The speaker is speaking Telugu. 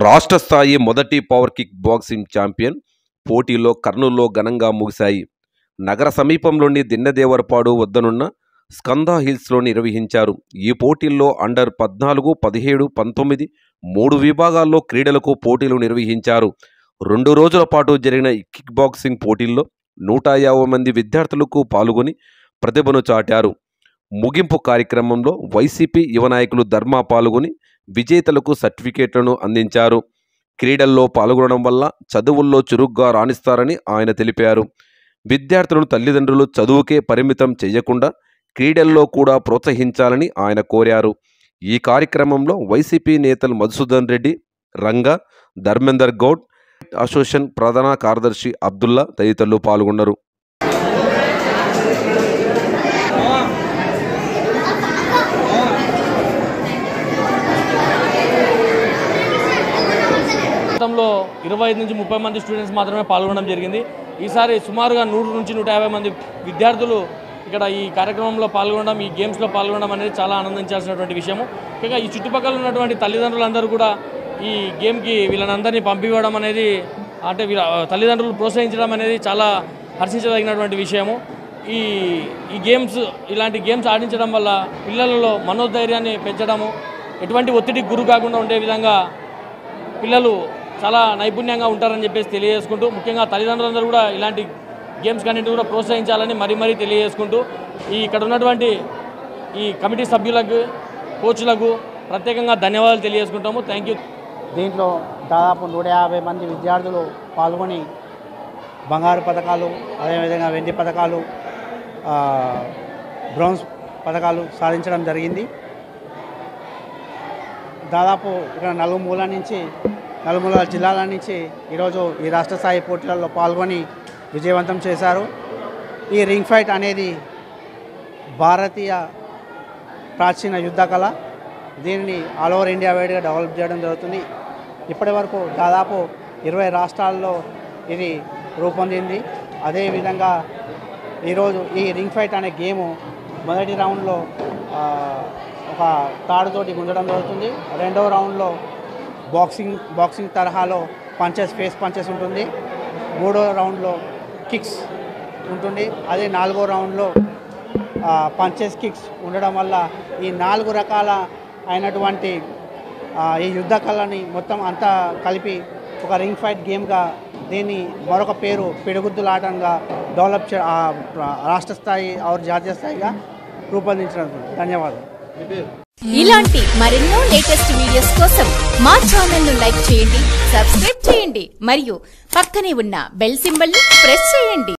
రాష్ట్ర స్థాయి మొదటి పవర్ కిక్ బాక్సింగ్ ఛాంపియన్ పోటీలో కర్నూలులో ఘనంగా ముగిశాయి నగర సమీపంలోని దిన్నదేవరపాడు వద్దనున్న స్కందా హిల్స్లో నిర్వహించారు ఈ పోటీల్లో అండర్ పద్నాలుగు పదిహేడు పంతొమ్మిది మూడు విభాగాల్లో క్రీడలకు పోటీలు నిర్వహించారు రెండు రోజుల పాటు జరిగిన ఈ కిక్ బాక్సింగ్ పోటీల్లో నూట యాభై మంది విద్యార్థులకు పాల్గొని ప్రతిభను చాటారు ముగింపు కార్యక్రమంలో వైసీపీ యువ నాయకులు ధర్మ పాల్గొని విజేతలకు సర్టిఫికేట్లను అందించారు క్రీడల్లో పాల్గొనడం వల్ల చదువుల్లో చురుగ్గా రాణిస్తారని ఆయన తెలిపారు విద్యార్థులను తల్లిదండ్రులు చదువుకే పరిమితం చేయకుండా క్రీడల్లో కూడా ప్రోత్సహించాలని ఆయన కోరారు ఈ కార్యక్రమంలో వైసీపీ నేతలు మధుసూదన్ రెడ్డి రంగా ధర్మేందర్ గౌడ్ అసోసియేషన్ ప్రధాన కార్యదర్శి అబ్దుల్లా తదితరులు పాల్గొన్నారు గతంలో ఇరవై ఐదు నుంచి ముప్పై మంది స్టూడెంట్స్ మాత్రమే పాల్గొనడం జరిగింది ఈసారి సుమారుగా నూరు నుంచి నూట యాభై మంది విద్యార్థులు ఇక్కడ ఈ కార్యక్రమంలో పాల్గొనడం ఈ గేమ్స్లో పాల్గొనడం అనేది చాలా ఆనందించాల్సినటువంటి విషయము ఇంకా ఈ చుట్టుపక్కల ఉన్నటువంటి తల్లిదండ్రులందరూ కూడా ఈ గేమ్కి వీళ్ళనందరినీ పంపివ్వడం అనేది అంటే వీళ్ళ తల్లిదండ్రులు ప్రోత్సహించడం అనేది చాలా హర్షించదగినటువంటి విషయము ఈ ఈ గేమ్స్ ఇలాంటి గేమ్స్ ఆడించడం వల్ల పిల్లలలో మనోధైర్యాన్ని పెంచడము ఎటువంటి ఒత్తిడికి గురి కాకుండా ఉండే విధంగా పిల్లలు చాలా నైపుణ్యంగా ఉంటారని చెప్పేసి తెలియజేసుకుంటూ ముఖ్యంగా తల్లిదండ్రులందరూ కూడా ఇలాంటి గేమ్స్ కన్నింటి కూడా ప్రోత్సహించాలని మరీ మరీ తెలియజేసుకుంటూ ఈ ఇక్కడ ఉన్నటువంటి ఈ కమిటీ సభ్యులకు కోచ్లకు ప్రత్యేకంగా ధన్యవాదాలు తెలియజేసుకుంటాము థ్యాంక్ యూ దీంట్లో దాదాపు నూట యాభై మంది విద్యార్థులు పాల్గొని బంగారు పథకాలు అదేవిధంగా వెండి పథకాలు ఆ, బ్రోంజ్ పథకాలు సాధించడం జరిగింది దాదాపు ఇక్కడ నలుమూల నుంచి నలుమూల జిల్లాల నుంచి ఈరోజు ఈ రాష్ట్ర స్థాయి పోటీలలో పాల్గొని విజయవంతం చేశారు ఈ రింగ్ ఫైట్ అనేది భారతీయ ప్రాచీన యుద్ధ కళ దీనిని ఆల్ ఓవర్ ఇండియా వైడ్గా డెవలప్ చేయడం జరుగుతుంది ఇప్పటి వరకు దాదాపు ఇరవై రాష్ట్రాల్లో ఇది రూపొందింది అదేవిధంగా ఈరోజు ఈ రింగ్ ఫైట్ అనే గేము మొదటి రౌండ్లో ఆ, ఒక తాడుతోటి గుంజడం జరుగుతుంది రెండవ రౌండ్లో బాక్సింగ్ బాక్సింగ్ తరహాలో పంచెస్ ఫేస్ పంచెస్ ఉంటుంది మూడో రౌండ్లో కిక్స్ ఉంటుంది అదే నాలుగో రౌండ్లో పంచెస్ కిక్స్ ఉండడం వల్ల ఈ నాలుగు రకాల అయినటువంటి ఆ, ఈ యుద్ధ కళని మొత్తం అంతా కలిపి ఒక రింగ్ ఫైట్ గేమ్గా దీన్ని మరొక పేరు పిడుగుద్దులాటంగా డెవలప్ చే ఆ, రాష్ట్ర స్థాయి ఆరు జాతీయ స్థాయిగా రూపొందించడం ధన్యవాదాలు ఇలాంటి మరెన్నో లేటెస్ట్ వీడియోస్ కోసం మా ఛానల్ ను లైక్ చేయండి సబ్స్క్రైబ్ చేయండి మరియు పక్కనే ఉన్న బెల్ సింబల్ ని ప్రెస్ చేయండి